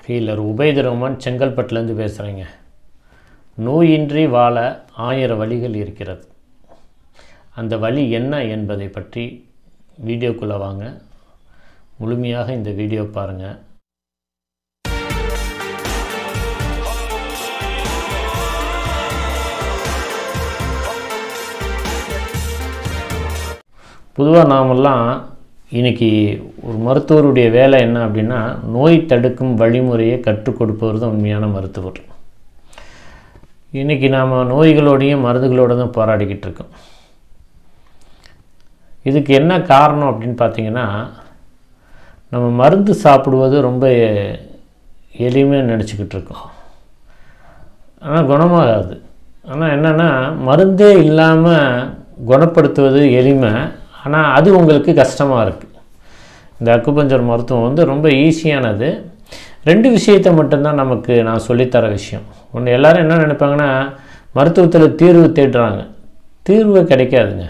healer Ubaid Rahman செங்கல்பட்டுலேருந்து பேசுகிறேங்க நோயின்றி வாழ ஆயிரம் வழிகள் இருக்கிறது அந்த வழி என்ன என்பதை பற்றி வீடியோக்குள்ளே வாங்க முழுமையாக இந்த வீடியோ பாருங்கள் பொதுவாக நாமெல்லாம் இன்னைக்கு ஒரு மருத்துவருடைய வேலை என்ன அப்படின்னா நோய் தடுக்கும் வழிமுறையை கற்றுக் கொடுப்பவர் தான் உண்மையான மருத்துவர் இன்றைக்கி நாம் நோய்களோடையும் மருந்துகளோடு தான் போராடிக்கிட்டு இருக்கோம் இதுக்கு என்ன காரணம் அப்படின்னு பார்த்தீங்கன்னா நம்ம மருந்து சாப்பிடுவது ரொம்ப எளிமையாக நினச்சிக்கிட்டு இருக்கோம் ஆனால் குணமாகாது ஆனால் என்னென்னா மருந்தே இல்லாமல் குணப்படுத்துவது எளிமை ஆனால் அது உங்களுக்கு கஷ்டமாக இருக்குது இந்த அக்குபஞ்சர் மருத்துவம் வந்து ரொம்ப ஈஸியானது ரெண்டு விஷயத்தை மட்டும்தான் நமக்கு நான் சொல்லித்தர விஷயம் ஒன்று எல்லோரும் என்ன நினைப்பாங்கன்னா மருத்துவத்தில் தீர்வு தேடுறாங்க தீர்வு கிடைக்காதுங்க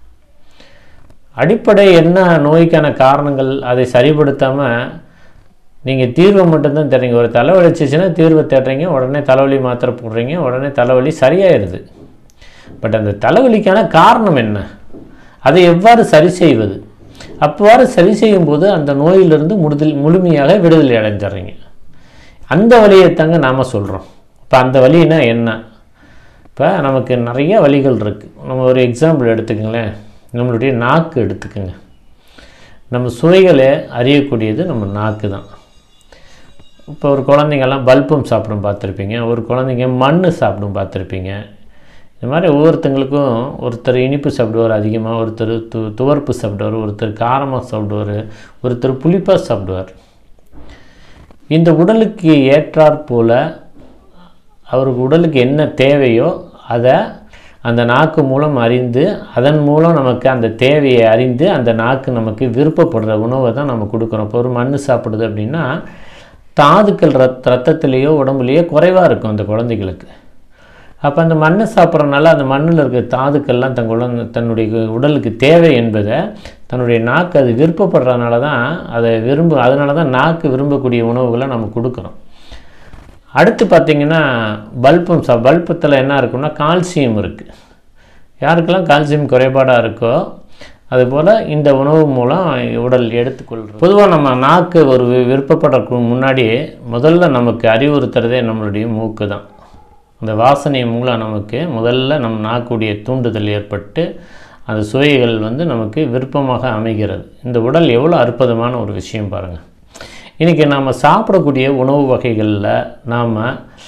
அடிப்படை என்ன நோய்க்கான காரணங்கள் அதை சரிப்படுத்தாமல் நீங்கள் தீர்வை மட்டும்தான் தேடுறீங்க ஒரு தலைவலி வச்சுச்சுன்னா தீர்வை தேடுறீங்க உடனே தலைவலி மாத்திரை போடுறீங்க உடனே தலைவலி சரியாயிருது பட் அந்த தலைவலிக்கான காரணம் என்ன அதை எவ்வாறு சரி செய்வது அவ்வாறு சரி செய்யும்போது அந்த நோயிலிருந்து முடுதல் முழுமையாக விடுதலை அடைஞ்சிட்றீங்க அந்த வழியை தாங்க நாம் சொல்கிறோம் இப்போ அந்த வழினா என்ன இப்போ நமக்கு நிறைய வழிகள் இருக்குது நம்ம ஒரு எக்ஸாம்பிள் எடுத்துக்கங்களேன் நம்மளுடைய நாக்கு எடுத்துக்கோங்க நம்ம சுவைகளை அறியக்கூடியது நம்ம நாக்கு தான் இப்போ ஒரு குழந்தைங்கெல்லாம் பல்பம் சாப்பிடும் பார்த்துருப்பீங்க ஒரு குழந்தைங்க மண் சாப்பிடும் பார்த்துருப்பீங்க இந்த மாதிரி ஒவ்வொருத்தங்களுக்கும் ஒருத்தர் இனிப்பு சாப்பிடுவார் அதிகமாக ஒருத்தர் து துவர்ப்பு சாப்பிடுவார் ஒருத்தர் காரமாக சாப்பிடுவார் ஒருத்தர் புளிப்பாக சாப்பிடுவார் இந்த உடலுக்கு ஏற்றாற் போல் அவருக்கு உடலுக்கு என்ன தேவையோ அதை அந்த நாக்கு மூலம் அறிந்து அதன் மூலம் நமக்கு அந்த தேவையை அறிந்து அந்த நாக்கு நமக்கு விருப்பப்படுற உணவை தான் நம்ம கொடுக்குறோம் இப்போ ஒரு மண் சாப்பிடுது அப்படின்னா தாதுக்கள் ரத் ரத்தத்துலேயோ உடம்புலேயோ குறைவாக இருக்கும் அந்த குழந்தைகளுக்கு அப்போ அந்த மண்ணை சாப்பிட்றனால அந்த மண்ணில் இருக்க தாதுக்கள்லாம் தன் குழந்தை தன்னுடைய உடலுக்கு தேவை என்பதை தன்னுடைய நாக்கு அது விருப்பப்படுறதுனால தான் அதை விரும்ப அதனால தான் நாக்கு விரும்பக்கூடிய உணவுகளை நம்ம கொடுக்குறோம் அடுத்து பார்த்திங்கன்னா பல்பம் சா பல்பத்தில் என்ன இருக்குன்னா கால்சியம் இருக்குது யாருக்கெல்லாம் கால்சியம் குறைபாடாக இருக்கோ அதுபோல் இந்த உணவு மூலம் உடல் எடுத்துக்கொள்கிறது பொதுவாக நம்ம நாக்கு ஒரு விருப்பப்படுறதுக்கு முன்னாடி முதல்ல நமக்கு அறிவுறுத்துறதே நம்மளுடைய மூக்கு தான் அந்த வாசனை மூலம் நமக்கு முதல்ல நம் நாக்குடைய தூண்டுதல் ஏற்பட்டு அந்த சுவைகள் வந்து நமக்கு விருப்பமாக அமைகிறது இந்த உடல் எவ்வளோ அற்புதமான ஒரு விஷயம் பாருங்கள் இன்றைக்கி நாம் சாப்பிடக்கூடிய உணவு வகைகளில் நாம்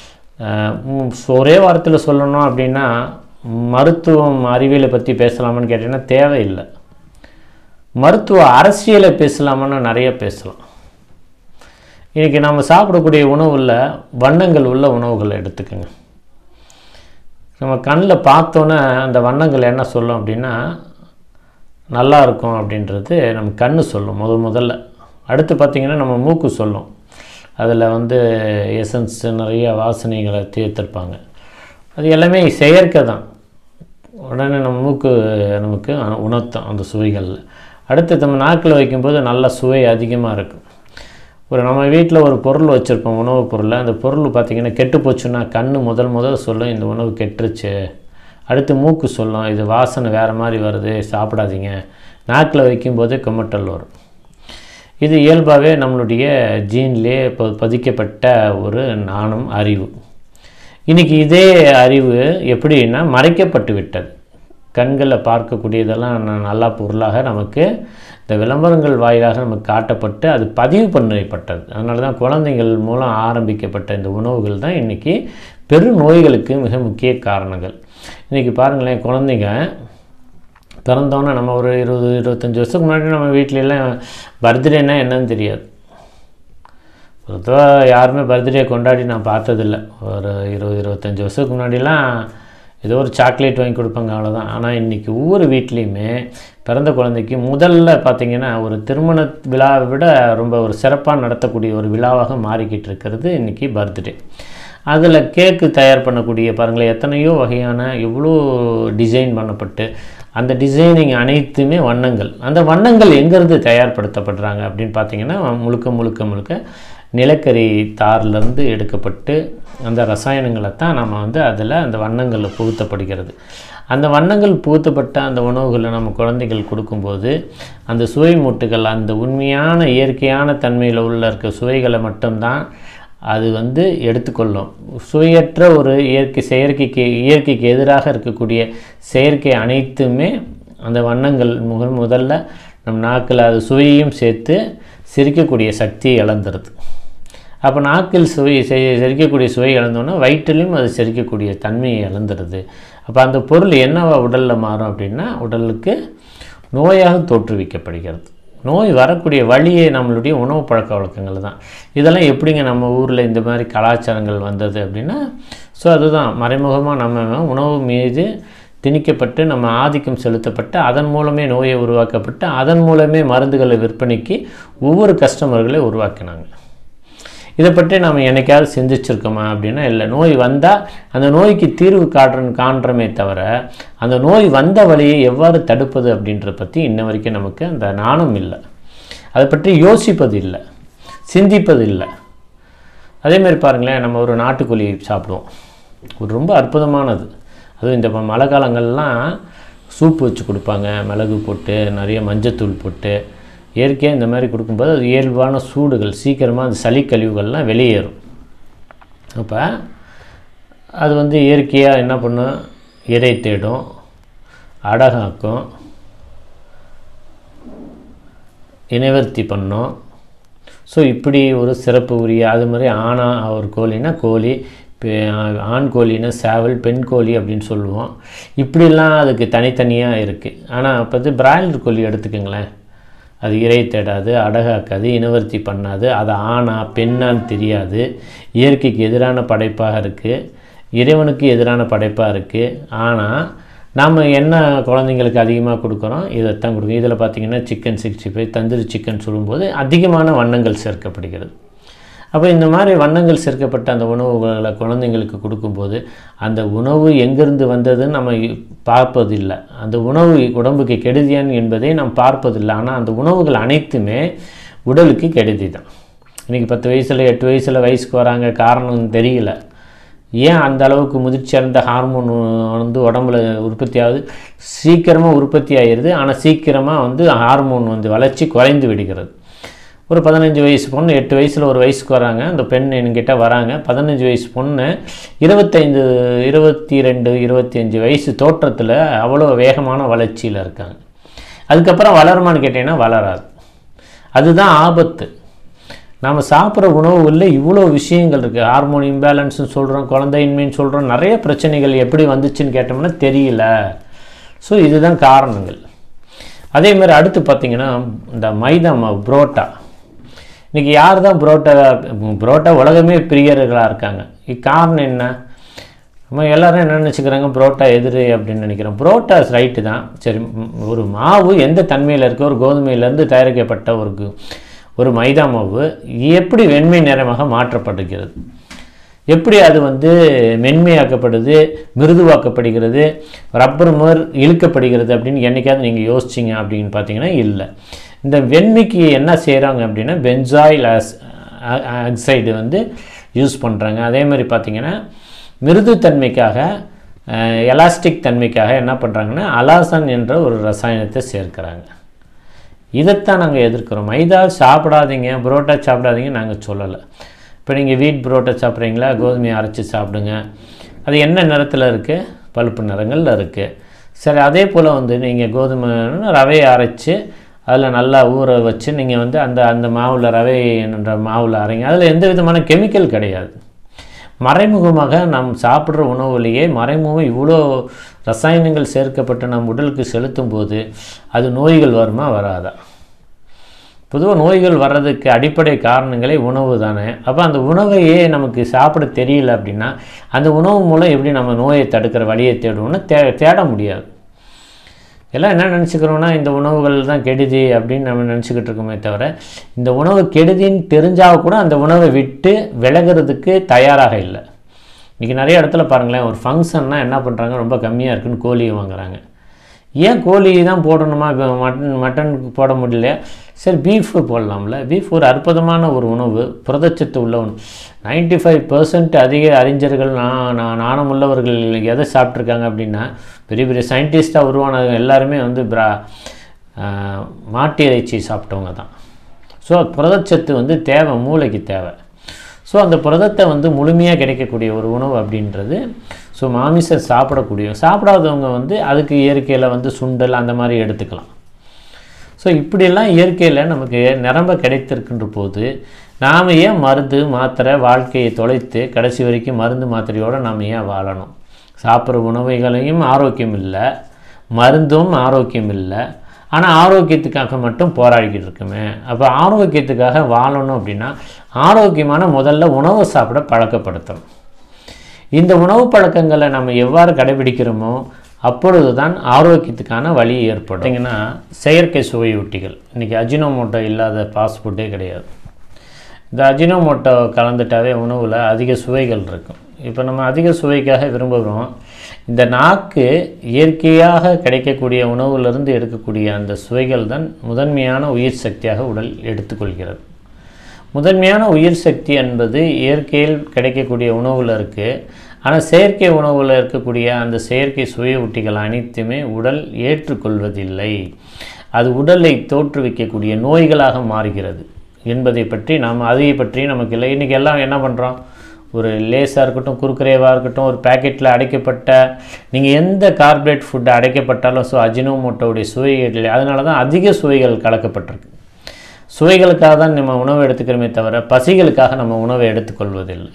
ஒரே வாரத்தில் சொல்லணும் அப்படின்னா மருத்துவம் அறிவியலை பற்றி பேசலாமான்னு கேட்டிங்கன்னா தேவையில்லை மருத்துவ அரசியலை பேசலாமான்னு நிறைய பேசலாம் இன்றைக்கி நம்ம சாப்பிடக்கூடிய உணவில் வண்ணங்கள் உள்ள உணவுகளை எடுத்துக்கோங்க நம்ம கண்ணில் பார்த்தோன்னே அந்த வண்ணங்கள் என்ன சொல்லும் அப்படின்னா நல்லா இருக்கும் அப்படின்றது நம்ம கண் சொல்லும் முத முதல்ல அடுத்து பார்த்திங்கன்னா நம்ம மூக்கு சொல்லும் அதில் வந்து எசன்ஸ் நிறைய வாசனைகளை தீர்த்திருப்பாங்க அது எல்லாமே செயற்கை தான் உடனே நம்ம மூக்கு நமக்கு உணர்த்தும் அந்த சுவைகளில் அடுத்து நம்ம நாக்கில் வைக்கும்போது நல்ல சுவை அதிகமாக இருக்கும் ஒரு நம்ம வீட்டில் ஒரு பொருள் வச்சுருப்போம் உணவுப் பொருளை அந்த பொருள் பார்த்திங்கன்னா கெட்டு போச்சுன்னா கண் முதல் முதல் சொல்லும் இந்த உணவு கெட்டுருச்சு அடுத்து மூக்கு சொல்லும் இது வாசனை வேறு மாதிரி வருது சாப்பிடாதீங்க நாக்கில் வைக்கும்போதே குமட்டல் வரும் இது இயல்பாகவே நம்மளுடைய ஜீன்லேயே இப்போ பதிக்கப்பட்ட ஒரு நாணம் அறிவு இன்றைக்கி இதே அறிவு எப்படின்னா மறைக்கப்பட்டு விட்டது கண்களில் பார்க்கக்கூடியதெல்லாம் நல்லா பொருளாக நமக்கு இந்த விளம்பரங்கள் வாயிலாக நமக்கு காட்டப்பட்டு அது பதிவு பண்ணப்பட்டது அதனால தான் குழந்தைகள் மூலம் ஆரம்பிக்கப்பட்ட இந்த உணவுகள் தான் இன்றைக்கி பெரு நோய்களுக்கு மிக முக்கிய காரணங்கள் இன்றைக்கி பாருங்களேன் குழந்தைங்க பிறந்தோன்னே நம்ம ஒரு இருபது இருபத்தஞ்சி வருஷத்துக்கு முன்னாடி நம்ம வீட்லலாம் பர்த்டேனா என்னன்னு தெரியாது பொதுவாக யாருமே பர்த்டே கொண்டாடி நான் பார்த்ததில்ல ஒரு இருபது இருபத்தஞ்சி வருஷத்துக்கு முன்னாடிலாம் ஏதோ ஒரு சாக்லேட் வாங்கி கொடுப்பாங்க அவ்வளோதான் ஆனால் இன்றைக்கி ஒவ்வொரு வீட்லேயுமே பிறந்த குழந்தைக்கு முதல்ல பார்த்திங்கன்னா ஒரு திருமண விழாவை விட ரொம்ப ஒரு சிறப்பாக நடத்தக்கூடிய ஒரு விழாவாக மாறிக்கிட்டு இருக்கிறது இன்றைக்கி பர்த்டே அதில் கேக்கு தயார் பண்ணக்கூடிய பாருங்களேன் எத்தனையோ வகையான எவ்வளோ டிசைன் பண்ணப்பட்டு அந்த டிசைனிங் அனைத்துமே வண்ணங்கள் அந்த வண்ணங்கள் எங்கேருந்து தயார்படுத்தப்படுறாங்க அப்படின்னு பார்த்தீங்கன்னா முழுக்க முழுக்க முழுக்க நிலக்கரி தார்லேருந்து எடுக்கப்பட்டு அந்த ரசாயனங்களை தான் நம்ம வந்து அதில் அந்த வண்ணங்களில் புகுத்தப்படுகிறது அந்த வண்ணங்கள் புகுத்தப்பட்ட அந்த உணவுகளை நம்ம குழந்தைகள் கொடுக்கும்போது அந்த சுவை மூட்டுகள் அந்த உண்மையான இயற்கையான தன்மையில் உள்ள இருக்க சுவைகளை மட்டும்தான் அது வந்து எடுத்துக்கொள்ளும் சுவையற்ற ஒரு இயற்கை செயற்கைக்கு இயற்கைக்கு எதிராக இருக்கக்கூடிய செயற்கை அனைத்துமே அந்த வண்ணங்கள் முதல் முதல்ல நம் நாக்கில் அது சுவையையும் சேர்த்து சிரிக்கக்கூடிய சக்தியை இழந்துருது அப்போ நாக்கில் சுவை செ- செரிக்கக்கூடிய சுவை இழந்தோன்னா வயிற்றிலும் அது செரிக்கக்கூடிய தன்மையை இழந்துருது அப்போ அந்த பொருள் என்னவா உடலில் மாறும் அப்படின்னா உடலுக்கு நோயாக தோற்றுவிக்கப்படுகிறது நோய் வரக்கூடிய வழியே நம்மளுடைய உணவு பழக்க வழக்கங்கள் தான் இதெல்லாம் எப்படிங்க நம்ம ஊரில் இந்த மாதிரி கலாச்சாரங்கள் வந்தது அப்படின்னா ஸோ அதுதான் மறைமுகமாக நம்ம உணவு மீது திணிக்கப்பட்டு நம்ம ஆதிக்கம் செலுத்தப்பட்டு அதன் மூலமே நோயை உருவாக்கப்பட்டு அதன் மூலமே மருந்துகளை விற்பனைக்கு ஒவ்வொரு கஸ்டமர்களை உருவாக்கினாங்க இதை பற்றி நம்ம என்னைக்காவது சிந்திச்சிருக்கோமா அப்படின்னா இல்லை நோய் வந்தால் அந்த நோய்க்கு தீர்வு காட்டுற காண்றமே தவிர அந்த நோய் வந்த வழியை எவ்வாறு தடுப்பது அப்படின்றத பற்றி இன்ன வரைக்கும் நமக்கு அந்த நாணம் இல்லை அதை பற்றி யோசிப்பது இல்லை சிந்திப்பது இல்லை அதே மாதிரி பாருங்களேன் நம்ம ஒரு நாட்டுக்கோழி சாப்பிடுவோம் ஒரு ரொம்ப அற்புதமானது அதுவும் இந்த ம- மழை காலங்கள்லாம் சூப்பு வச்சு கொடுப்பாங்க மிளகு போட்டு நிறைய மஞ்சத்தூள் போட்டு இயற்கையாக இந்த மாதிரி கொடுக்கும்போது அது இயல்பான சூடுகள் சீக்கிரமாக அந்த சளி கழிவுகள்லாம் வெளியேறும் அப்போ அது வந்து இயற்கையாக என்ன பண்ணும் இறை தேடும் அடகாக்கும் இனவர்த்தி பண்ணும் ஸோ இப்படி ஒரு சிறப்பு உரிய அது மாதிரி ஆணா ஒரு கோழினா கோழி பெ- ஆண் கோழினா சேவல் பெண் கோழி அப்படின்னு சொல்லுவோம் இப்படிலாம் அதுக்கு தனித்தனியாக இருக்குது ஆனால் இப்போ வந்து பிராய்லர் கோழி எடுத்துக்கோங்களேன் அது இறை தேடாது அடகாக்காது இனவர்த்தி பண்ணாது அது ஆணா பெண்ணான்னு தெரியாது இயற்கைக்கு எதிரான படைப்பாக இருக்குது இறைவனுக்கு எதிரான படைப்பாக இருக்குது ஆனால் நாம் என்ன குழந்தைங்களுக்கு அதிகமாக கொடுக்குறோம் இதைத்தான் கொடுக்கும் இதில் பார்த்தீங்கன்னா chicken sixty five tandoori chicken சொல்லும்போது அதிகமான வண்ணங்கள் சேர்க்கப்படுகிறது அப்போ இந்த மாதிரி வண்ணங்கள் சேர்க்கப்பட்ட அந்த உணவுகளை குழந்தைங்களுக்கு கொடுக்கும்போது அந்த உணவு எங்கிருந்து வந்ததுன்னு நம்ம இ- பார்ப்பதில்லை அந்த உணவு உடம்புக்கு கெடுதியான் என்பதை நாம் பார்ப்பதில்லை ஆனால் அந்த உணவுகள் அனைத்துமே உடலுக்கு கெடுதி தான் இன்றைக்கி பத்து வயசில் எட்டு வயசில் வயசுக்கு வராங்க காரணம் தெரியல ஏன் அந்த அளவுக்கு முதிர்ச்சி அடைந்த ஹார்மோன் வந்து உடம்புல உற்பத்தி ஆகுது சீக்கிரமாக உற்பத்தி ஆகிடுது ஆனால் சீக்கிரமாக வந்து ஹார்மோன் வந்து வளர்ச்சி குறைந்து விடுகிறது ஒரு பதினஞ்சு வயசு பொண்ணு எட்டு வயசில் ஒரு வயசுக்கு வராங்க அந்த பெண் என்கிட்ட வராங்க பதினஞ்சு வயசு பொண்ணு இருபத்தைந்து இருபத்தி ரெண்டு இருபத்தி அஞ்சு வயசு தோற்றத்தில் அவ்வளோ வேகமான வளர்ச்சியில் இருக்காங்க அதுக்கப்புறம் வளருமான்னு கேட்டிங்கன்னா வளராது அதுதான் ஆபத்து நாம் சாப்பிட்ற உணவுகளில் இவ்வளோ விஷயங்கள் இருக்குது ஹார்மோன் இம்பேலன்ஸ்னு சொல்கிறோம் குழந்தையின்மைன்னு சொல்கிறோம் நிறைய பிரச்சனைகள் எப்படி வந்துச்சுன்னு கேட்டோம்னா தெரியல ஸோ இதுதான் காரணங்கள் அதே மாதிரி அடுத்து பார்த்தீங்கன்னா இந்த மைதா மாவு புரோட்டா இன்றைக்கி யார் தான் புரோட்டா புரோட்டா உலகமே பிரியர்களாக இருக்காங்க இது காரணம் என்ன நம்ம எல்லாரும் என்ன நினச்சிக்கிறாங்க புரோட்டா எதிர் அப்படின்னு நினைக்கிறோம் புரோட்டாஸ் ரைட்டு தான் சரி ம், ஒரு மாவு எந்த தன்மையில் இருக்க ஒரு கோதுமையிலேருந்து தயாரிக்கப்பட்ட ஒரு கு- ஒரு மைதா மாவு எப்படி வெண்மை நிறமாக மாற்றப்படுகிறது எப்படி அது வந்து மென்மையாக்கப்படுது மிருதுவாக்கப்படுகிறது ரப்பர் மாதிரி இழுக்கப்படுகிறது அப்படின்னு என்னைக்காவது நீங்கள் யோசிச்சிங்க அப்படின்னு பார்த்தீங்கன்னா இல்லை இந்த வெண்மைக்கு என்ன செய்கிறாங்க அப்படின்னா பென்சாயில் ஆக்சைடு வந்து யூஸ் பண்ணுறாங்க அதே மாதிரி பார்த்தீங்கன்னா மிருதுத்தன்மைக்காக எலாஸ்டிக் தன்மைக்காக என்ன பண்ணுறாங்கன்னா அலாசன் என்ற ஒரு ரசாயனத்தை சேர்க்கிறாங்க இதைத்தான் நாங்கள் எதிர்க்கிறோம் மைதா சாப்பிடாதீங்க புரோட்டா சாப்பிடாதீங்க நாங்கள் சொல்லலை இப்போ நீங்கள் வீட் புரோட்டா சாப்பிட்றீங்களா கோதுமையை அரைச்சி சாப்பிடுங்க அது என்ன நிறத்தில் இருக்குது பழுப்பு நிறங்களில் இருக்குது சரி அதே போல் வந்து நீங்கள் கோதுமை ரவையை அரைச்சி அதில் நல்லா ஊற வச்சு நீங்கள் வந்து அந்த அந்த மாவில் ரவை என்ற மாவில் அரைங்க அதில் எந்த விதமான கெமிக்கல் கிடையாது மறைமுகமாக நாம் சாப்பிட்ற உணவுலேயே மறைமுகம் இவ்வளோ ரசாயனங்கள் சேர்க்கப்பட்டு நம் உடலுக்கு செலுத்தும் போது அது நோய்கள் வருமா வராதா பொதுவாக நோய்கள் வர்றதுக்கு அடிப்படை காரணங்களே உணவு தானே அப்போ அந்த உணவையே நமக்கு சாப்பிட தெரியல அப்படின்னா அந்த உணவு மூலம் எப்படி நம்ம நோயை தடுக்கிற வழியை தேடுவோம்னா தே தேட முடியாது எல்லாம் என்ன நினச்சிக்கிறோன்னா இந்த உணவுகள் தான் கெடுதி அப்படின்னு நம்ம நினச்சிக்கிட்டு இருக்கோமே தவிர இந்த உணவு கெடுதின்னு தெரிஞ்சால் கூட அந்த உணவை விட்டு விலகிறதுக்கு தயாராக இல்லை இன்றைக்கி நிறைய இடத்துல பாருங்களேன் ஒரு ஃபங்க்ஷன்னா என்ன பண்ணுறாங்க ரொம்ப கம்மியாக இருக்குன்னு கோழியை வாங்குறாங்க ஏன் கோழி தான் போடணுமா இப்போ மட்டன் மட்டன் போட முடியல சரி பீஃப் போடலாம்ல பீஃப் ஒரு அற்புதமான ஒரு உணவு புரதச்சத்து உள்ள உணவு நைன்டி ஃபைவ் பர்சன்ட் அதிக அறிஞர்கள் நான் நான் நாணம் உள்ளவர்கள் எதை சாப்பிட்ருக்காங்க அப்படின்னா பெரிய பெரிய சயின்டிஸ்ட்டாக உருவானவங்க எல்லாருமே வந்து பிரா ஆஹ், மாட்டு இறைச்சி சாப்பிட்டவங்க தான் ஸோ புரதச்சத்து வந்து தேவை மூளைக்கு தேவை ஸோ அந்த புரதத்தை வந்து முழுமையாக கிடைக்கக்கூடிய ஒரு உணவு அப்படின்றது ஸோ மாமிசம் சாப்பிடக்கூடிய சாப்பிடாதவங்க வந்து அதுக்கு இயற்கையில் வந்து சுண்டல் அந்த மாதிரி எடுத்துக்கலாம் ஸோ இப்படியெல்லாம் இயற்கையில் நமக்கு நிரம்ப கிடைத்திருக்கின்ற போது நாம் ஏன் மருந்து மாத்திரை வாழ்க்கையை தொலைத்து கடைசி வரைக்கும் மருந்து மாத்திரையோடு நாம் ஏன் வாழணும் சாப்பிட்ற உணவுகளையும் ஆரோக்கியம் இல்லை மருந்தும் ஆரோக்கியம் இல்லை ஆனால் ஆரோக்கியத்துக்காக மட்டும் போராடிக்கிட்டு இருக்குமே அப்போ ஆரோக்கியத்துக்காக வாழணும் அப்படின்னா ஆரோக்கியமான முதல்ல உணவை சாப்பிட பழக்கப்படுத்தணும் இந்த உணவு பழக்கங்களை நம்ம எவ்வாறு கடைபிடிக்கிறோமோ அப்பொழுது தான் ஆரோக்கியத்துக்கான வழி ஏற்படும் பார்த்தீங்கன்னா செயற்கை சுவையூட்டிகள் இன்றைக்கி அஜினோமோட்டோ இல்லாத ஃபாஸ்ட் ஃபுட்டே கிடையாது இந்த அஜினோமோட்டோ கலந்துட்டாவே உணவில் அதிக சுவைகள் இருக்கும் இப்போ நம்ம அதிக சுவைக்காக விரும்புகிறோம் இந்த நாக்கு இயற்கையாக கிடைக்கக்கூடிய உணவுலேருந்து எடுக்கக்கூடிய அந்த சுவைகள் தான் முதன்மையான உயிர் சக்தியாக உடல் எடுத்துக்கொள்கிறது முதன்மையான உயிர் சக்தி என்பது இயற்கையில் கிடைக்கக்கூடிய உணவில் இருக்குது ஆனால் செயற்கை உணவில் இருக்கக்கூடிய அந்த செயற்கை சுவையூட்டிகள் அனைத்துமே உடல் ஏற்றுக்கொள்வதில்லை அது உடலை தோற்றுவிக்கக்கூடிய நோய்களாக மாறுகிறது என்பதை பற்றி நாம் அதை பற்றி நமக்கு இல்லை இன்றைக்கி எல்லாம் என்ன பண்ணுறோம் ஒரு லேஸாக இருக்கட்டும் குறுக்குரேவாக இருக்கட்டும் ஒரு பேக்கெட்டில் அடைக்கப்பட்ட நீங்கள் எந்த கார்பரேட் ஃபுட்டு அடைக்கப்பட்டாலும் ஸோ அஜினோமோட்டோவுடைய சுவைகள் அதனால தான் அதிக சுவைகள் கலக்கப்பட்டிருக்கு சுவைகளுக்காக தான் நம்ம உணவு எடுத்துக்கிறோமே தவிர பசிகளுக்காக நம்ம உணவை எடுத்துக்கொள்வதில்லை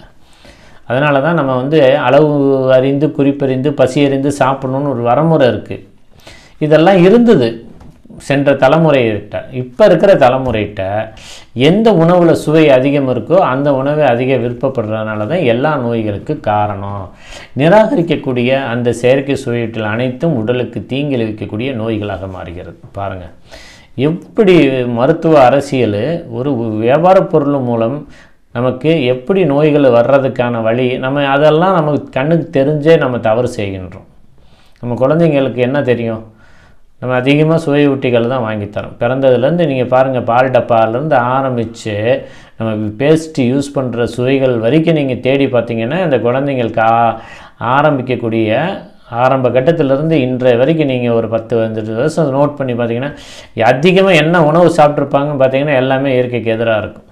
அதனால தான் நம்ம வந்து அளவு அறிந்து குறிப்பறிந்து பசி அறிந்து சாப்பிடணும்னு ஒரு வரமுறை இருக்குது இதெல்லாம் இருந்தது சென்ற தலைமுறையிட்ட இப்போ இருக்கிற தலைமுறையிட்ட எந்த உணவில் சுவை அதிகம் இருக்கோ அந்த உணவை அதிக விருப்பப்படுறதுனால தான் எல்லா நோய்களுக்கு காரணம் நிராகரிக்கக்கூடிய அந்த செயற்கை சுவையீட்டில் அனைத்தும் உடலுக்கு தீங்கி விளைவிக்கக்கூடிய நோய்களாக மாறுகிறது பாருங்கள் எப்படி மருத்துவ அரசியல் ஒரு வியாபார பொருள் மூலம் நமக்கு எப்படி நோய்கள் வர்றதுக்கான வழி நம்ம அதெல்லாம் நமக்கு கண்ணுக்கு தெரிஞ்சே நம்ம தவறு செய்கின்றோம் நம்ம குழந்தைங்களுக்கு என்ன தெரியும் நம்ம அதிகமாக சுவை ஊட்டிகள் தான் வாங்கித்தரோம் பிறந்ததுலேருந்து நீங்கள் பாருங்கள் பால் டப்பாலேருந்து ஆரம்பித்து நம்ம பேஸ்ட்டு யூஸ் பண்ணுற சுவைகள் வரைக்கும் நீங்கள் தேடி பார்த்தீங்கன்னா இந்த குழந்தைங்களுக்கு ஆ ஆரம்பிக்கக்கூடிய ஆரம்ப கட்டத்திலேருந்து இன்றைய வரைக்கும் நீங்கள் ஒரு பத்து பதினஞ்சு வருஷம் நோட் பண்ணி பார்த்தீங்கன்னா அதிகமாக என்ன உணவு சாப்பிட்ருப்பாங்கன்னு பார்த்தீங்கன்னா எல்லாமே இயற்கைக்கு எதிராக இருக்கும்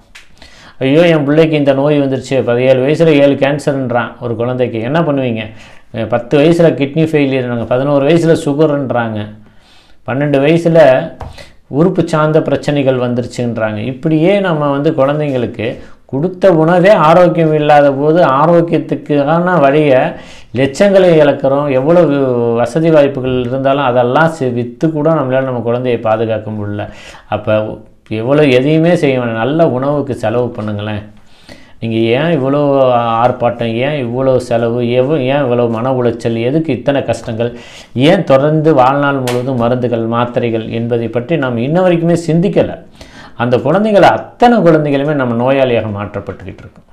ஐயோ என் பிள்ளைக்கு இந்த நோய் வந்துருச்சு பதினேழு வயசில் ஏழு கேன்சர்ன்றான் ஒரு குழந்தைக்கு என்ன பண்ணுவீங்க அஹ் பத்து வயசில் கிட்னி ஃபெயிலியர்னாங்க பதினோரு வயசில் சுகருன்றாங்க பன்னெண்டு வயசில் உறுப்பு சார்ந்த பிரச்சனைகள் வந்துருச்சுன்றாங்க இப்படியே நம்ம வந்து குழந்தைங்களுக்கு கொடுத்த உணவே ஆரோக்கியம் இல்லாத போது ஆரோக்கியத்துக்கான வழியை லட்சங்களை இழக்கிறோம் எவ்வளோ வசதி வாய்ப்புகள் இருந்தாலும் அதெல்லாம் சி- விற்று கூட நம்மளால் நம்ம குழந்தையை பாதுகாக்க முடியல அப்போ எவ்வளோ எதையுமே செய்ய வேணாம் நல்ல உணவுக்கு செலவு பண்ணுங்களேன் நீங்கள் ஏன் இவ்வளோ ஆர்ப்பாட்டம் ஏன் இவ்வளோ செலவு எவ்வளோ ஏன் இவ்வளோ மன உளைச்சல் எதுக்கு இத்தனை கஷ்டங்கள் ஏன் தொடர்ந்து வாழ்நாள் முழுவதும் மருந்துகள் மாத்திரைகள் என்பதை பற்றி நாம் இன்ன வரைக்குமே சிந்திக்கலை அந்த குழந்தைகளை அத்தனை குழந்தைகளுமே நம்ம நோயாளியாக மாற்றப்பட்டுக்கிட்டு இருக்கோம்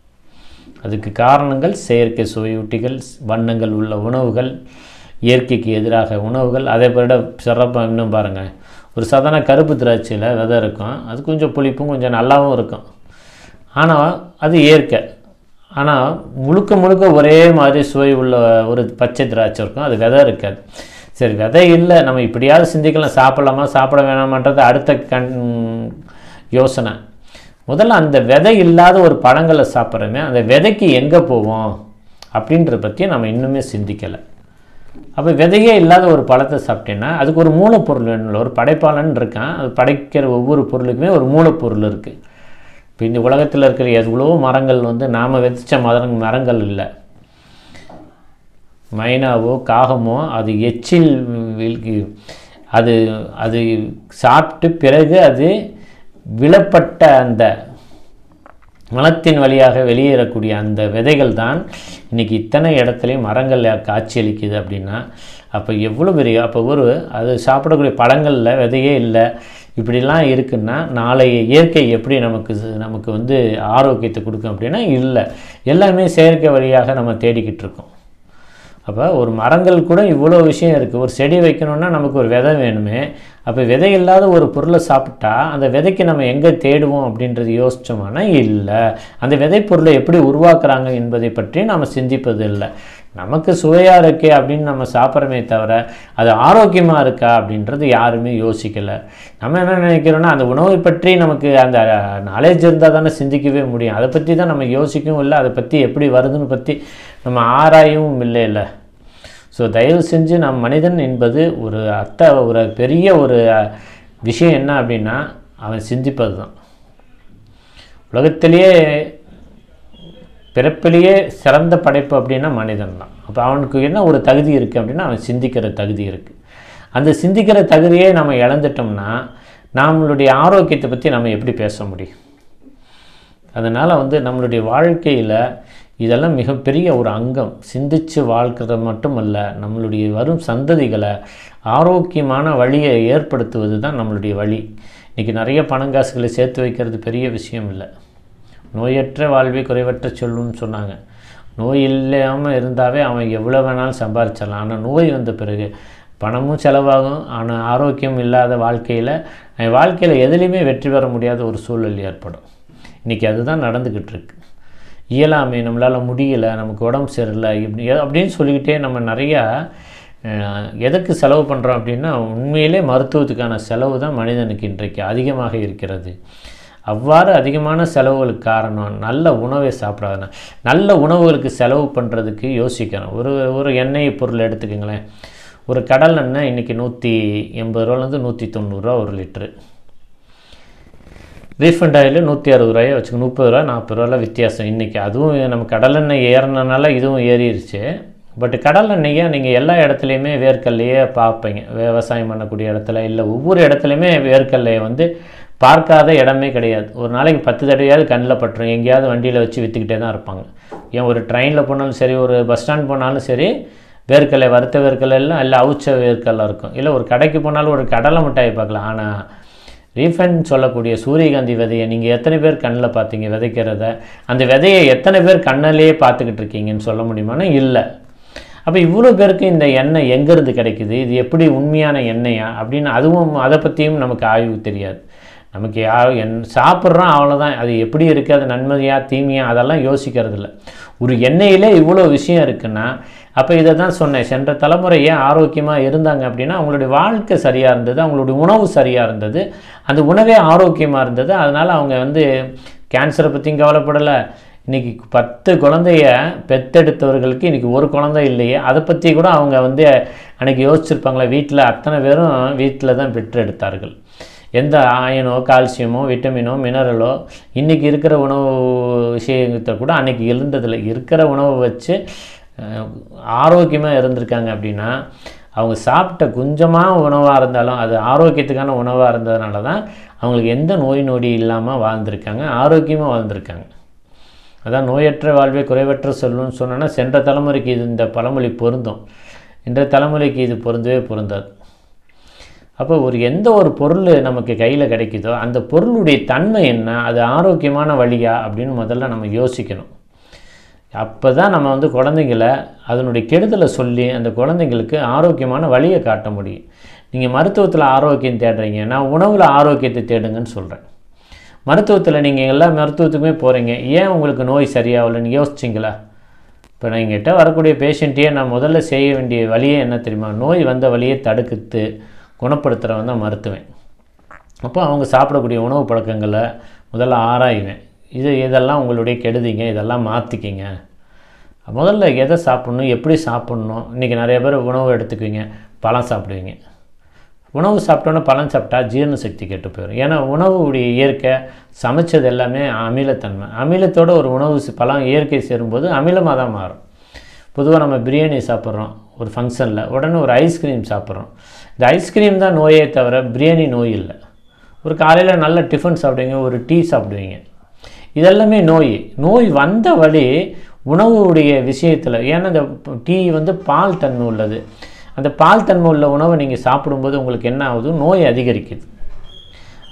அதுக்கு காரணங்கள் செயற்கை சுவையூட்டிகள் வண்ணங்கள் உள்ள உணவுகள் இயற்கைக்கு எதிராக உணவுகள் அதை விட சிறப்பாக இன்னும் பாருங்கள் ஒரு சாதாரண கருப்பு திராட்சையில் விதை இருக்கும் அது கொஞ்சம் புளிப்பும் கொஞ்சம் நல்லாவும் இருக்கும் ஆனால் அது இயற்கை ஆனால் முழுக்க முழுக்க ஒரே மாதிரி சுவை உள்ள ஒரு பச்சை திராட்சை இருக்கும் அது விதை இருக்காது சரி விதை இல்லை நம்ம இப்படியாவது சிந்திக்கலாம் சாப்பிடலாமா சாப்பிட வேணாமான்றது அடுத்த கண் யோசனை முதல்ல அந்த விதை இல்லாத ஒரு பழங்களை சாப்பிட்றோமே அந்த விதைக்கு எங்கே போவோம் அப்படின்றத பற்றி நம்ம இன்னுமே சிந்திக்கலை அப்போ விதையே இல்லாத ஒரு பழத்தை சாப்பிட்டேன்னா அதுக்கு ஒரு மூலப்பொருள் வேணும்ல ஒரு படைப்பாளன் இருக்கான் அது படைக்கிற ஒவ்வொரு பொருளுக்குமே ஒரு மூலப்பொருள் இருக்குது இப்போ இந்த உலகத்தில் இருக்கிற எவ்வளோ மரங்கள் வந்து நாம் விதைச்ச மரம் மரங்கள் இல்லை மைனாவோ காகமோ அது எச்சில் வில்- அது அது சாப்பிட்டு பிறகு அது விழப்பட்ட அந்த மலத்தின் வழியாக வெளியேறக்கூடிய அந்த விதைகள் தான் இன்றைக்கி இத்தனை இடத்துலையும் மரங்கள் காட்சியளிக்குது அப்படின்னா அப்போ எவ்வளோ பெரிய அப்போ ஒரு அது சாப்பிடக்கூடிய பழங்களில் விதையே இல்லை இப்படிலாம் இருக்குன்னா நாளைய இயற்கை எப்படி நமக்கு ச- நமக்கு வந்து ஆரோக்கியத்தை கொடுக்கும் அப்படின்னா இல்லை எல்லாமே செயற்கை வழியாக நம்ம தேடிக்கிட்டு இருக்கோம் அப்போ ஒரு மரங்கள் கூட இவ்வளோ விஷயம் இருக்குது ஒரு செடி வைக்கணும்னா நமக்கு ஒரு விதை வேணுமே அப்போ விதை இல்லாத ஒரு பொருளை சாப்பிட்டா அந்த விதைக்கு நம்ம எங்கே தேடுவோம் அப்படின்றது யோசிச்சோம்னா இல்லை அந்த விதை பொருளை எப்படி உருவாக்குறாங்க என்பதை பற்றி நாம் சிந்திப்பது இல்லை நமக்கு சுவையாக இருக்கே அப்படின்னு நம்ம சாப்பிட்றமே தவிர அது ஆரோக்கியமாக இருக்கா அப்படின்றது யாருமே யோசிக்கலை நம்ம என்ன நினைக்கிறோன்னா அந்த உணவை பற்றி நமக்கு அந்த நாலேஜ் இருந்தால் தானே சிந்திக்கவே முடியும் அதை பற்றி தான் நம்ம யோசிக்கவும் இல்லை அதை பற்றி எப்படி வருதுன்னு பற்றி நம்ம ஆராயவும் இல்லை இல்லை ஸோ தயவு செஞ்சு நம் மனிதன் என்பது ஒரு அத்தை ஒரு பெரிய ஒரு அஹ், விஷயம் என்ன அப்படின்னா அவன் சிந்திப்பது தான் உலகத்திலேயே பிறப்பிலேயே சிறந்த படைப்பு அப்படின்னா மனிதன் தான் அப்போ அவனுக்கு என்ன ஒரு தகுதி இருக்குது அப்படின்னா அவன் சிந்திக்கிற தகுதி இருக்குது அந்த சிந்திக்கிற தகுதியை நம்ம இழந்துட்டோம்னா நம்மளுடைய ஆரோக்கியத்தை பற்றி நம்ம எப்படி பேச முடியும் அதனால் வந்து நம்மளுடைய வாழ்க்கையில் இதெல்லாம் மிகப்பெரிய ஒரு அங்கம் சிந்திச்சு வாழ்க்கிறது மட்டுமல்ல நம்மளுடைய வரும் சந்ததிகளை ஆரோக்கியமான வழியை ஏற்படுத்துவது தான் நம்மளுடைய வழி இன்றைக்கி நிறைய பணங்காசுகளை சேர்த்து வைக்கிறது பெரிய விஷயம் இல்லை நோயற்ற வாழ்வே குறைவற்ற சொல்லுன்னு சொன்னாங்க நோய் இல்லாமல் இருந்தாவே அவன் எவ்வளோ வேணாலும் சம்பாதிச்சிடலாம் ஆனால் நோய் வந்த பிறகு பணமும் செலவாகும் ஆனால் ஆரோக்கியம் இல்லாத வாழ்க்கையில் அவன் வாழ்க்கையில் எதுலேயுமே வெற்றி பெற முடியாத ஒரு சூழல் ஏற்படும் இன்றைக்கி அதுதான் நடந்துக்கிட்டு இருக்கு இயலாமை நம்மளால் முடியலை நமக்கு உடம்பு சரியில்லை இப்படி அப்படின்னு சொல்லிக்கிட்டே நம்ம நிறையா அஹ், எதற்கு செலவு பண்ணுறோம் அப்படின்னா உண்மையிலே மருத்துவத்துக்கான செலவு தான் மனிதனுக்கு இன்றைக்கு அதிகமாக இருக்கிறது அவ்வாறு அதிகமான செலவுகளுக்கு காரணம் நல்ல உணவை சாப்பிடாதுன்னா நல்ல உணவுகளுக்கு செலவு பண்ணுறதுக்கு யோசிக்கணும் ஒரு ஒரு எண்ணெய் பொருள் எடுத்துக்கோங்களேன் ஒரு கடல் எண்ணெய் இன்றைக்கி நூற்றி எண்பது ரூபாலேருந்து நூற்றி தொண்ணூறுரூவா ஒரு லிட்ரு ரீஃபண்ட் ஆயில் நூற்றி அறுபது ரூபாயை வச்சுக்க முப்பது ரூபா நாற்பது ரூபாயில் வித்தியாசம் இன்றைக்கி அதுவும் நம்ம கடலெண்ணெய் ஏறினனால இதுவும் ஏறிடுச்சு பட் கடலெண்ணெயை நீங்கள் எல்லா இடத்துலையுமே வேர்க்கல்லையே பார்ப்பீங்க விவசாயம் பண்ணக்கூடிய இடத்துல இல்லை ஒவ்வொரு இடத்துலையுமே வேர்க்கல்லையை வந்து பார்க்காத இடமே கிடையாது ஒரு நாளைக்கு பத்து தடவையாவது கண்ணில் பட்டுரும் எங்கேயாவது வண்டியில் வச்சு விற்றுக்கிட்டே தான் இருப்பாங்க ஏன் ஒரு ட்ரெயினில் போனாலும் சரி ஒரு பஸ் ஸ்டாண்ட் போனாலும் சரி வேர்க்கல்லை வறுத்த வேர்க்கல்லை எல்லாம் இல்லை அவிச்ச வேர்க்கல்லை இருக்கும் இல்லை ஒரு கடைக்கு போனாலும் ஒரு கடலை மிட்டாய் பார்க்கலாம் ஆனால் ரீஃபண்ட் சொல்லக்கூடிய சூரியகாந்தி விதையை நீங்கள் எத்தனை பேர் கண்ணில் பார்த்தீங்க விதைக்கிறத அந்த விதையை எத்தனை பேர் கண்ணிலேயே பார்த்துக்கிட்டு இருக்கீங்கன்னு சொல்ல முடியுமானா இல்லை அப்போ இவ்வளோ பேருக்கு இந்த எண்ணெய் எங்கேருந்து கிடைக்குது இது எப்படி உண்மையான எண்ணெயா அப்படின்னு அதுவும் அதை பற்றியும் நமக்கு ஆய்வு தெரியாது நமக்கு யா என் சாப்பிட்றோம் அவ்வளோதான் அது எப்படி இருக்குது அது நன்மையா தீமையா அதெல்லாம் யோசிக்கிறது இல்லை ஒரு எண்ணெயிலே இவ்வளோ விஷயம் இருக்குன்னா அப்போ இதை தான் சொன்னேன் சென்ற தலைமுறை ஏன் ஆரோக்கியமாக இருந்தாங்க அப்படின்னா அவங்களுடைய வாழ்க்கை சரியாக இருந்தது அவங்களுடைய உணவு சரியாக இருந்தது அந்த உணவே ஆரோக்கியமாக இருந்தது அதனால் அவங்க வந்து கேன்சரை பற்றியும் கவலைப்படலை இன்றைக்கி பத்து குழந்தைய பெத்தெடுத்தவர்களுக்கு இன்றைக்கி ஒரு குழந்தை இல்லையே அதை பற்றி கூட அவங்க வந்து அன்றைக்கி யோசிச்சிருப்பாங்களே வீட்டில் அத்தனை பேரும் வீட்டில் தான் பெற்றெடுத்தார்கள் எந்த ஆயனோ கால்சியமோ விட்டமினோ மினரலோ இன்றைக்கி இருக்கிற உணவு விஷயத்தை கூட அன்றைக்கி இருந்ததில்லை இருக்கிற உணவை வச்சு ஆரோக்கியமாக இருந்திருக்காங்க அப்படின்னா அவங்க சாப்பிட்ட கொஞ்சமாக உணவாக இருந்தாலும் அது ஆரோக்கியத்துக்கான உணவாக இருந்ததுனால தான் அவங்களுக்கு எந்த நோய் நொடி இல்லாமல் வாழ்ந்திருக்காங்க ஆரோக்கியமாக வாழ்ந்திருக்காங்க அதான் நோயற்ற வாழ்வே குறைவற்ற சொல்லுன்னு சொன்னோன்னா சென்ற தலைமுறைக்கு இது இந்த பழமொழி பொருந்தும் இன்றைய தலைமுறைக்கு இது பொருந்தவே பொருந்தாது அப்போ ஒரு எந்த ஒரு பொருள் நமக்கு கையில் கிடைக்குதோ அந்த பொருளுடைய தன்மை என்ன அது ஆரோக்கியமான வழியா அப்படின்னு முதல்ல நம்ம யோசிக்கணும் அப்போ தான் நம்ம வந்து குழந்தைங்கள அதனுடைய கெடுதலை சொல்லி அந்த குழந்தைங்களுக்கு ஆரோக்கியமான வழியை காட்ட முடியும் நீங்கள் மருத்துவத்தில் ஆரோக்கியம் தேடுறீங்க நான் உணவில் ஆரோக்கியத்தை தேடுங்கன்னு சொல்கிறேன் மருத்துவத்தில் நீங்கள் எல்லா மருத்துவத்துக்குமே போகிறீங்க ஏன் உங்களுக்கு நோய் சரியாகலைன்னு யோசிச்சிங்களா இப்போ நான் எங்கிட்ட வரக்கூடிய பேஷண்ட்டையே நான் முதல்ல செய்ய வேண்டிய வழியே என்ன தெரியுமா நோய் வந்த வழியை தடுக்குத்து குணப்படுத்துகிறவன் தான் மருத்துவன் அப்போ அவங்க சாப்பிடக்கூடிய உணவு பழக்கங்களை முதல்ல ஆராயுவேன் இது இதெல்லாம் உங்களுடைய கெடுதிங்க இதெல்லாம் மாற்றிக்கிங்க முதல்ல எதை சாப்பிட்ணும் எப்படி சாப்பிட்ணும் இன்றைக்கி நிறைய பேர் உணவு எடுத்துக்குவீங்க பழம் சாப்பிடுவீங்க உணவு சாப்பிட்டோன்னே பழம் சாப்பிட்டா ஜீரண சக்தி கெட்டு போயிடும் ஏன்னா உணவுடைய இயற்கை சமைச்சது எல்லாமே அமிலத்தன்மை அமிலத்தோட ஒரு உணவு சி- பழம் இயற்கை சேரும்போது அமிலமாக தான் மாறும் பொதுவாக நம்ம பிரியாணி சாப்பிட்றோம் ஒரு ஃபங்க்ஷனில் உடனே ஒரு ஐஸ்கிரீம் சாப்பிட்றோம் இந்த ஐஸ்கிரீம் தான் நோயே தவிர பிரியாணி நோய் இல்லை ஒரு காலையில் நல்ல டிஃபன் சாப்பிடுவீங்க ஒரு டீ சாப்பிடுவீங்க இதெல்லாமே நோய் நோய் வந்த வழி உணவுடைய விஷயத்தில் ஏன்னா இந்த டீ வந்து பால் தன்மை உள்ளது அந்த பால் தன்மை உள்ள உணவை நீங்கள் சாப்பிடும்போது உங்களுக்கு என்ன ஆகுது நோய் அதிகரிக்குது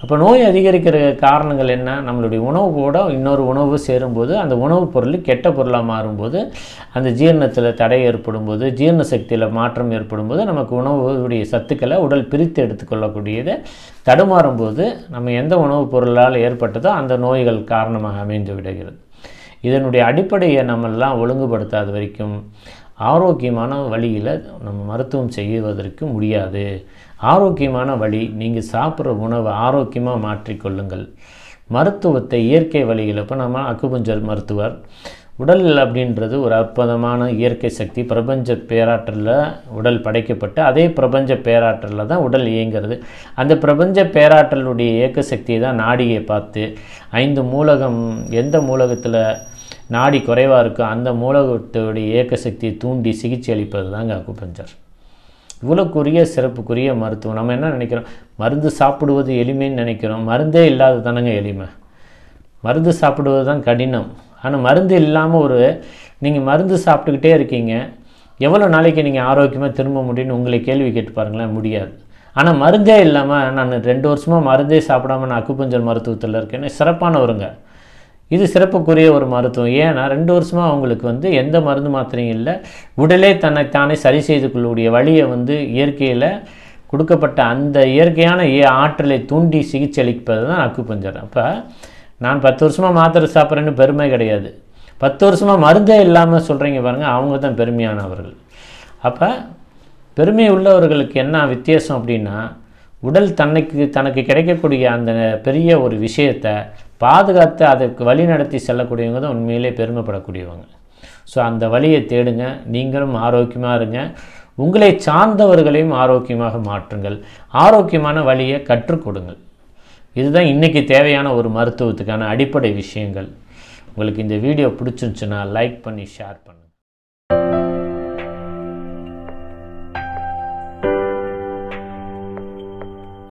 அப்போ நோய் அதிகரிக்கிற காரணங்கள் என்ன நம்மளுடைய உணவு கூட இன்னொரு உணவு சேரும்போது அந்த உணவுப் பொருள் கெட்ட பொருளாக மாறும்போது அந்த ஜீரணத்தில் தடை ஏற்படும் போது ஜீரண சக்தியில் மாற்றம் ஏற்படும் போது நமக்கு உணவுடைய சத்துக்களை உடல் பிரித்து எடுத்துக்கொள்ளக்கூடியதை தடுமாறும் போது நம்ம எந்த உணவுப் பொருளால் ஏற்பட்டதோ அந்த நோய்கள் காரணமாக அமைந்து விடுகிறது இதனுடைய அடிப்படையை நம்மெல்லாம் ஒழுங்குபடுத்தாத வரைக்கும் ஆரோக்கியமான வழியில் நம்ம மருத்துவம் செய்வதற்கு முடியாது ஆரோக்கியமான வழி நீங்கள் சாப்பிட்ற உணவை ஆரோக்கியமாக மாற்றிக்கொள்ளுங்கள் மருத்துவத்தை இயற்கை வழியில் இப்போ நம்ம அக்குபஞ்சர் மருத்துவர் உடல் அப்படின்றது ஒரு அற்புதமான இயற்கை சக்தி பிரபஞ்ச பேராற்றலில் உடல் படைக்கப்பட்டு அதே பிரபஞ்ச பேராற்றலில் தான் உடல் இயங்கிறது அந்த பிரபஞ்ச பேராற்றலுடைய இயக்க சக்தியை தான் நாடியை பார்த்து ஐந்து மூலகம் எந்த மூலகத்தில் நாடி குறைவாக இருக்கோ அந்த மூலகத்துடைய இயக்க சக்தியை தூண்டி சிகிச்சை அளிப்பது தாங்க அக்குபஞ்சர் இவ்வளோக்குரிய சிறப்புக்குரிய மருத்துவம் நம்ம என்ன நினைக்கிறோம் மருந்து சாப்பிடுவது எளிமைன்னு நினைக்கிறோம் மருந்தே இல்லாத தானங்க எளிமை மருந்து சாப்பிடுவது தான் கடினம் ஆனால் மருந்து இல்லாமல் ஒரு நீங்கள் மருந்து சாப்பிட்டுக்கிட்டே இருக்கீங்க எவ்வளோ நாளைக்கு நீங்கள் ஆரோக்கியமாக திரும்ப முடியும்னு உங்களை கேள்வி கேட்டு பாருங்களேன் முடியாது ஆனால் மருந்தே இல்லாமல் நான் ரெண்டு வருஷமாக மருந்தே சாப்பிடாம நான் அக்குப்பஞ்சல் மருத்துவத்தில் இருக்கேன்னு சிறப்பானவருங்க இது சிறப்புக்குரிய ஒரு மருத்துவம் ஏன்னா ரெண்டு வருஷமாக அவங்களுக்கு வந்து எந்த மருந்து மாத்திரையும் இல்லை உடலே தன்னைத்தானே சரி செய்து கொள்ளக்கூடிய வழியை வந்து இயற்கையில் கொடுக்கப்பட்ட அந்த இயற்கையான இய- ஆற்றலை தூண்டி சிகிச்சை அளிப்பது தான் அக்குப்பஞ்சர் அப்போ நான் பத்து வருஷமாக மாத்திரை சாப்பிட்றேன்னு பெருமை கிடையாது பத்து வருஷமாக மருந்தே இல்லாமல் சொல்கிறீங்க பாருங்கள் அவங்க தான் பெருமையானவர்கள் அப்போ பெருமை உள்ளவர்களுக்கு என்ன வித்தியாசம் அப்படின்னா உடல் தன்னைக்கு தனக்கு கிடைக்கக்கூடிய அந்த பெரிய ஒரு விஷயத்தை பாதுகாத்து அதற்கு வழி நடத்தி செல்லக்கூடியவங்க தான் உண்மையிலே பெருமைப்படக்கூடியவங்க ஸோ அந்த வழியை தேடுங்க நீங்களும் ஆரோக்கியமாக இருங்க உங்களை சார்ந்தவர்களையும் ஆரோக்கியமாக மாற்றுங்கள் ஆரோக்கியமான வழியை கற்றுக் கொடுங்கள் இதுதான் இன்றைக்கி தேவையான ஒரு மருத்துவத்துக்கான அடிப்படை விஷயங்கள் உங்களுக்கு இந்த வீடியோ பிடிச்சிருந்துச்சுன்னா லைக் பண்ணி ஷேர் பண்ணுங்கள்